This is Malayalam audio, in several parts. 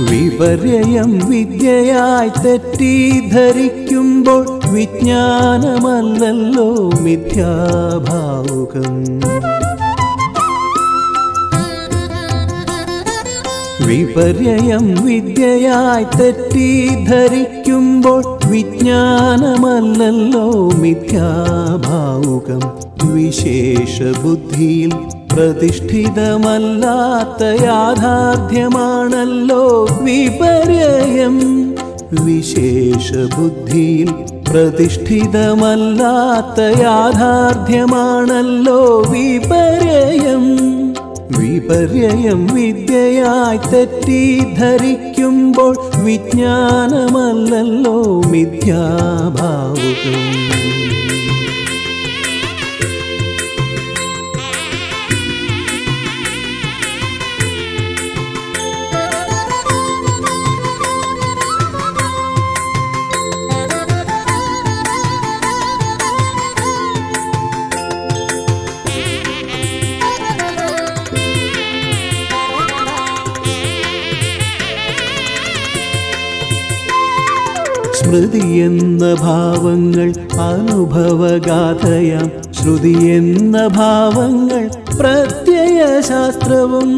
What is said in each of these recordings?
വിപര്യം വിദ്യയായി തെറ്റിദ്ധരിക്കുമ്പോൾ വിജ്ഞാനമല്ലല്ലോ മിഥ്യാഭാവുകം വിപര്യം വിദ്യയായി തെറ്റിദ്ധരിക്കുമ്പോൾ വിജ്ഞാനമല്ലല്ലോ മിഥ്യാഭാവുകം വിശേഷ ബുദ്ധിയിൽ പ്രതിഷ്ഠിതമല്ലാത്ത യാഥാർത്ഥ്യമാണല്ലോ വിപര്യം വിശേഷ ബുദ്ധിയിൽ പ്രതിഷ്ഠിതമല്ലാത്ത യാഥാർത്ഥ്യമാണല്ലോ വിപര്യം വിപര്യം വിദ്യയായി തെറ്റിദ്ധരിക്കുമ്പോൾ വിജ്ഞാനമല്ലല്ലോ മിഥ്യാഭാവുകം സ്മൃതി എന്ന ഭാവങ്ങൾ അനുഭവഗാഥയാം ശ്രുതി എന്ന ഭാവങ്ങൾ പ്രത്യയശാസ്ത്രവും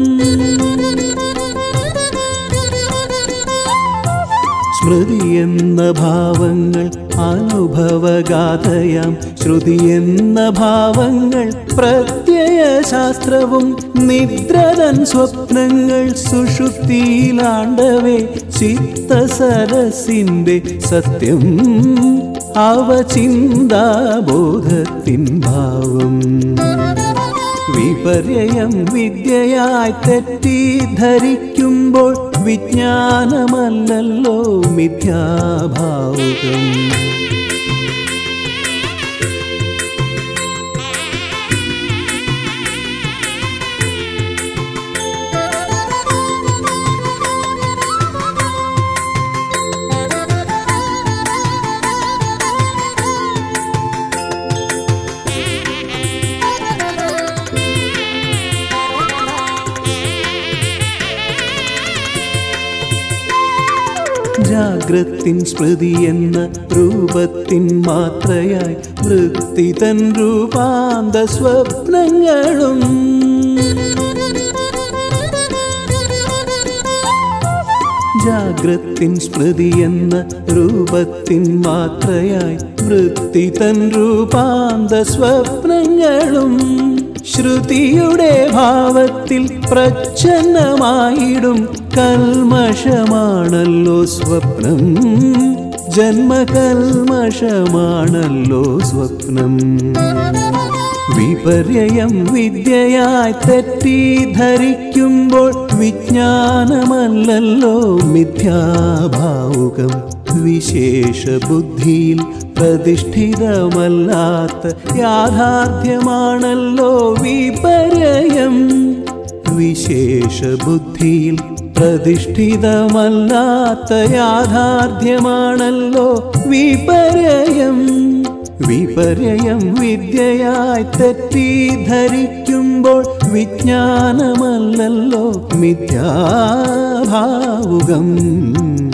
സ്മൃതി എന്ന ഭാവങ്ങൾ അനുഭവഗാഥയാം ശ്രുതി എന്ന ഭാവങ്ങൾ പ്രത്യയശാസ്ത്രവും നിദ്രതൻ സ്വപ്നങ്ങൾ സുഷുപ്തിയിലാണ്ടവേ ചിത്തസരസിൻ്റെ സത്യം അവ ചിന്താബോധത്തിൻ ഭാവം വിപര്യം വിദ്യയായി തെറ്റിദ്ധരിക്കുമ്പോൾ വിജ്ഞാനമല്ലല്ലോ മിഥ്യാഭാവുകം ജാഗ്രത്തിൻ സ്മൃതി എന്ന രൂപത്തിൻ മാത്രയായി വൃത്തി തൻ രൂപാന്ത സ്വപ്നങ്ങളും ജാഗ്രത്തിൻ സ്മൃതി എന്ന രൂപത്തിൻ മാത്രയായി വൃത്തി തൻ രൂപാന്ത സ്വപ്നങ്ങളും ശ്രുതിയുടെ ഭാവത്തിൽ പ്രച്ഛന്നമായിടും കൽമഷമാണല്ലോ സ്വപ്നം ജന്മകൽമഷമാണല്ലോ സ്വപ്നം വിപര്യം വിദ്യയായി തെറ്റിദ്ധരിക്കുമ്പോൾ വിജ്ഞാനമല്ലല്ലോ മിഥ്യാഭാവുകം വിശേഷ ബുദ്ധിയിൽ പ്രതിഷ്ഠിതമല്ലാത്ത യാഥാർത്ഥ്യമാണല്ലോ വിപര്യം വിശേഷ ബുദ്ധിയിൽ പ്രതിഷ്ഠിതമല്ലാത്ത യാഥാർത്ഥ്യമാണല്ലോ വിപര്യം വിപര്യം വിദ്യയായി തെറ്റിദ്ധരിക്കുമ്പോൾ വിജ്ഞാനമല്ലല്ലോ മിഥ്യാഭാവുകം